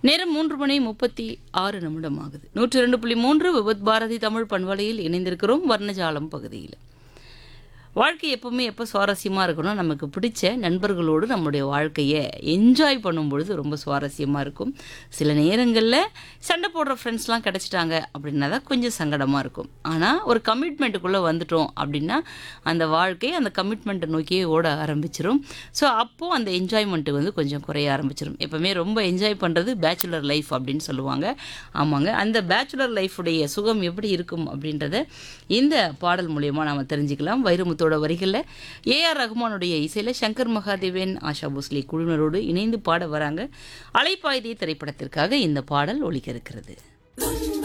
நேரம் மூன்று மணி முப்பத்தி ஆறு நிமிடம் ஆகுது நூற்றி ரெண்டு புள்ளி மூன்று விபத் பாரதி தமிழ் பண்பலையில் இணைந்திருக்கிறோம் வர்ணஜாலம் பகுதியில் வாழ்க்கை எப்பவுமே எப்போ சுவாரஸ்யமாக இருக்கணும் நமக்கு பிடிச்ச நண்பர்களோடு நம்மளுடைய வாழ்க்கையை என்ஜாய் பண்ணும் பொழுது ரொம்ப சுவாரஸ்யமாக இருக்கும் சில நேரங்களில் சண்டை போடுற ஃப்ரெண்ட்ஸ்லாம் கிடச்சிட்டாங்க அப்படின்னா தான் கொஞ்சம் சங்கடமாக இருக்கும் ஆனால் ஒரு கமிட்மெண்ட்டுக்குள்ளே வந்துட்டோம் அப்படின்னா அந்த வாழ்க்கை அந்த கமிட்மெண்ட்டை நோக்கியே ஓட ஆரம்பிச்சிரும் ஸோ அப்போது அந்த என்ஜாய்மெண்ட்டு வந்து கொஞ்சம் குறைய ஆரம்பிச்சிடும் எப்பவுமே ரொம்ப என்ஜாய் பண்ணுறது பேச்சுலர் லைஃப் அப்படின்னு சொல்லுவாங்க ஆமாங்க அந்த பேச்சுலர் லைஃபுடைய சுகம் எப்படி இருக்கும் அப்படின்றத இந்த பாடல் மூலியமாக நாம் தெரிஞ்சுக்கலாம் வைரமுத்தோட வரிகளில் ஏஆர் ரஹ்மானுடைய இசையில் சங்கர் மகாதேவன் ஆஷா போஸ்லே குழுவினரோடு இணைந்து பாட வராங்க அலைப்பாய்தி திரைப்படத்திற்காக இந்த பாடல் ஒலிக்க இருக்கிறது